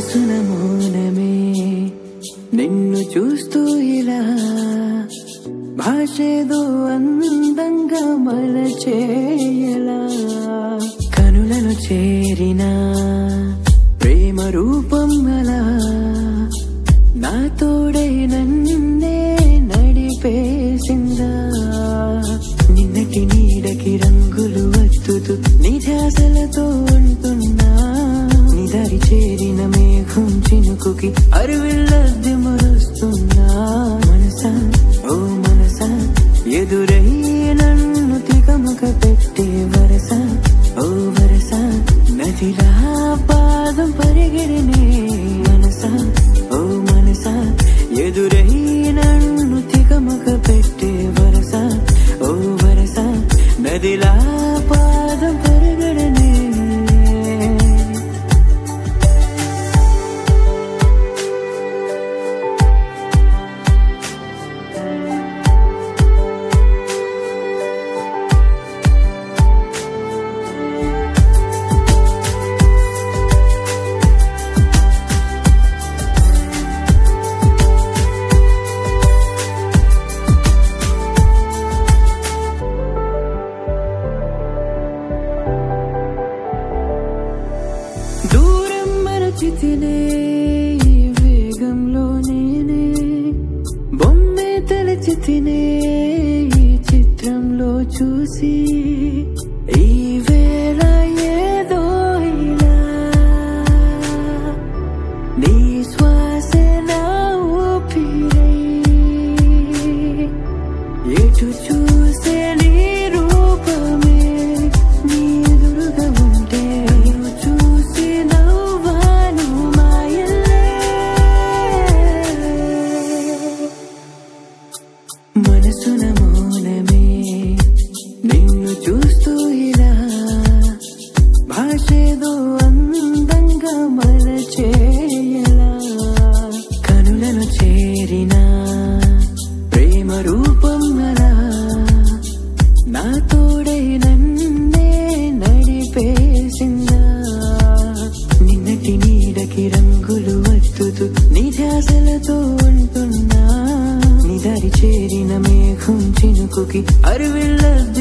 మనసున మౌనమే నిన్ను చూస్తూ ఇలా భాషేదో అందంగా మలచేయలా కనులను చేరిన ప్రేమ రూపం అలా నా తోడై నన్నే నడిపేసిందా నిన్నటి నీడకి రంగులు వత్తుతూ నిజాసలతో ఉంటున్నా నిదరి చేరిన మేఘం చినుకుకి అరువిల్లద్ది మరుస్తున్నా మనసా ఓ మనసా ఎదురై నన్ను తికమక పెట్టే వరస ఓ వరస నదిలా పాదం పరిగెడనే మనసా ఓ మనసా ఎదురై నన్ను తికమక పెట్టే వరస ఓ వరస నదిలా పాదం పరిగెడనే దూరం మరచితినే ఈ వేగంలో నేనే బొమ్మే తలచితినే ఈ చిత్రంలో చూసి ఈ వేళ ఏదో ఇలా నీ శ్వాసే నా ఊపిరై ఎటు చూసే నీ రూపమే నీ ఎదురుగా ఉంటే నిన్ను చూసి నవ్వాను మాయలే మనసున మౌనమే నిన్ను చూస్తూ ఇలా భాషేదో అందంగా మలచేయలా కనులను చేరిన ప్రేమ రూపం అలా నా తోడై నన్నే నడిపేసిందా నిన్నటి నీడకి రంగులు వత్తుతూ నిజాసలతో ఉంటున్నా నిదరి చేరిన మేఘం చినుకుకి అరువిల్లద్ది